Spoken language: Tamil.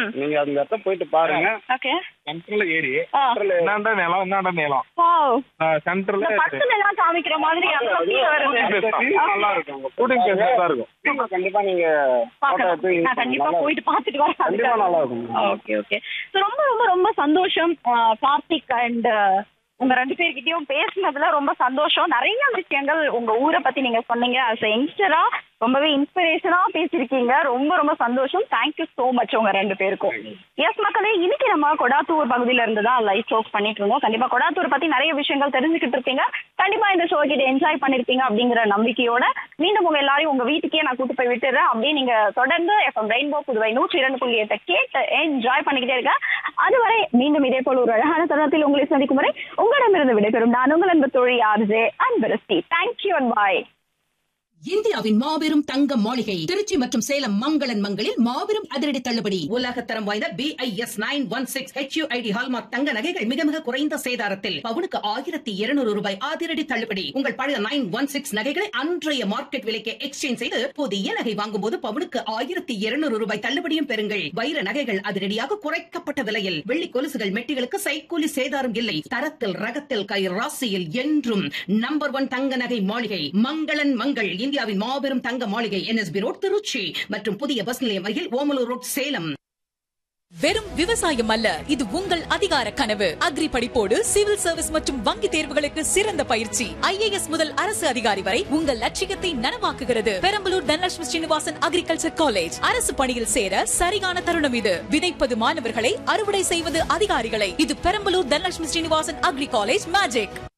ம் நீங்க அந்த இடத்த போயிட்டு பாருங்க ஓகே சென்டர்ல ஏரி ஆ. சென்டர்ல இந்தாண்ட நிலம் இந்தாண்ட நிலம் வாவ் சென்டர்ல இந்த படத்துல எல்லாம் காமிக்கிற மாதிரி அந்த feel வருது நல்லா இருக்கும் ஷூட்டிங் பிளேஸ் நல்லா இருக்கும் கண்டிப்பா நீங்க photo எடுத்து பார்க்கணும். use நான் கண்டிப்பா பண்ணலாம். போயிட்டு பார்த்துட்டு வரேன் கண்டிப்பா நல்லா இருக்கும் ஓகே ஓகே ஸோ ரொம்ப ரொம்ப ரொம்ப சந்தோஷம் ஆஹ் கார்த்திக் அண்ட் உங்க ரெண்டு பேர்கிட்டயும் பேசினதுல ரொம்ப சந்தோஷம் நிறைய விஷயங்கள் உங்க ஊரை பத்தி நீங்க சொன்னீங்க அஸ் யங்ஸ்டரா ரொம்பவே இன்ஸ்பிரேஷனா பேசியிருக்கீங்க ரொம்ப ரொம்ப சந்தோஷம் தேங்க்யூ so மச் உங்க ரெண்டு பேருக்கும் எஸ் மக்களே இன்னைக்கு நம்ம கொடாத்தூர் பகுதியில இருந்து தான் லைவ் ஷோஸ் பண்ணிட்டு இருந்தோம் கண்டிப்பா கொடாத்தூர் பத்தி நிறைய விஷயங்கள் தெரிஞ்சுக்கிட்டு இருப்பீங்க கண்டிப்பா இந்த ஷோ கிட்ட என்ஜாய் பண்ணிருப்பீங்க அப்படிங்கிற நம்பிக்கையோட மீண்டும் உங்க எல்லாரையும் உங்க வீட்டுக்கே நான் கூட்டு போய் விட்டுறேன் அப்படியே நீங்க தொடர்ந்து எஃப்எம் ரெயின்போ புதுவை நூற்றி இரண்டு புள்ளி எட்டை கேட்டு என்ஜாய் பண்ணிக்கிட்டே இருக்க அதுவரை மீண்டும் இதே போல ஒரு அழகான தருணத்தில் உங்களை சந்திக்கும் வரை உங்களிடமிருந்து விடைபெறும் நான் உங்கள் அன்பு தோழி RJ Anbarasthi thank you and bye இந்தியாவின் மாபெரும் தங்க மாளிகை திருச்சி மற்றும் சேலம் மங்களன் மங்களில் மாபெரும் அதிரடி தள்ளுபடி உலகத்தரம் வாய்ந்த B I S nine one six HUID hallmark தங்க நகைகள் மிக மிக குறைந்த சேதாரத்தில் பவுனுக்கு ஆயிரத்தி இருநூறு ரூபாய் அதிரடி தள்ளுபடி உங்கள் பழைய நைன் ஒன் சிக்ஸ் நகைகளை அன்றைய மார்க்கெட் விலைக்கு எக்ஸ்சேஞ்ச் செய்து புதிய நகை வாங்கும் போது பவுனுக்கு ஆயிரத்தி இருநூறு ரூபாய் தள்ளுபடியும் பெறுங்கள் வைர நகைகள் அதிரடியாக குறைக்கப்பட்ட விலையில் வெள்ளி கொலுசுகள் மெட்டிகளுக்கு சைக்கூலி சேதாரம் இல்லை தரத்தில் ரகத்தில் கை ராசியில் என்றும் நம்பர் ஒன் தங்க நகை மாளிகை மங்களன் மங்கள் இந்தியாவின் மாபெரும் தங்க மாளிகை என்எஸ்பி ரோட் திருச்சி மற்றும் புதிய பஸ் நிலையம் அருகில் ஓமலூர் ரோட் சேலம் வெறும் விவசாயம் அல்ல இது உங்கள் அதிகார கனவு அக்ரி படிப்போடு சிவில் சர்வீஸ் மற்றும் வங்கி தேர்வுகளுக்கு சிறந்த பயிற்சி ஐஏஎஸ் முதல் அரசு அதிகாரி வரை உங்கள் லட்சியத்தை நனவாக்குகிறது பெரம்பலூர் தனலட்சுமி ஸ்ரீனிவாசன் அக்ரிகல்ச்சர் காலேஜ் அரசு பணியில் சேர சரியான தருணம் இது விதைப்பது மாணவர்களை அறுவடை செய்வது அதிகாரிகளை இது Perambalur Dhanalakshmi Srinivasan agri college magic